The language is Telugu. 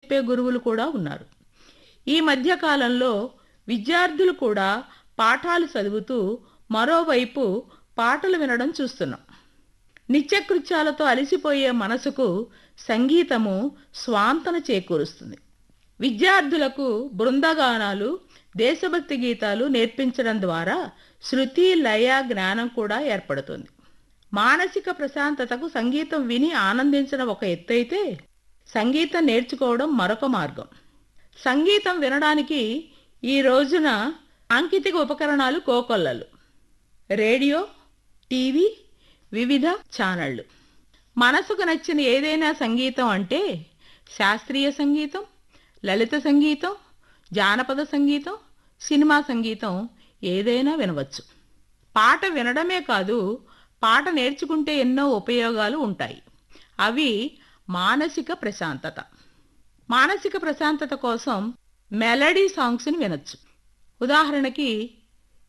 చెప్పే గురువులు కూడా ఉన్నారు ఈ మధ్య కాలంలో విద్యార్థులు కూడా పాఠాలు చదువుతూ మరోవైపు పాటలు వినడం చూస్తున్నాం నిత్యకృత్యాలతో అలసిపోయే మనసుకు సంగీతము స్వాంతన చేకూరుస్తుంది విద్యార్థులకు బృందగానాలు దేశభక్తి గీతాలు నేర్పించడం ద్వారా శృతి లయ జ్ఞానం కూడా ఏర్పడుతుంది మానసిక ప్రశాంతతకు సంగీతం విని ఆనందించడం ఒక ఎత్తైతే సంగీతం నేర్చుకోవడం మరొక మార్గం సంగీతం వినడానికి ఈ రోజున సాంకేతిక ఉపకరణాలు కోకొల్లలు రేడియో టీవీ వివిధ ఛానళ్లు మనసుకు నచ్చిన ఏదైనా సంగీతం అంటే శాస్త్రీయ సంగీతం లలిత సంగీతం జానపద సంగీతం సినిమా సంగీతం ఏదైనా వినవచ్చు పాట వినడమే కాదు పాట నేర్చుకుంటే ఎన్నో ఉపయోగాలు ఉంటాయి అవి మానసిక ప్రశాంతత మానసిక ప్రశాంతత కోసం మెలడీ సాంగ్స్ని వినొచ్చు ఉదాహరణకి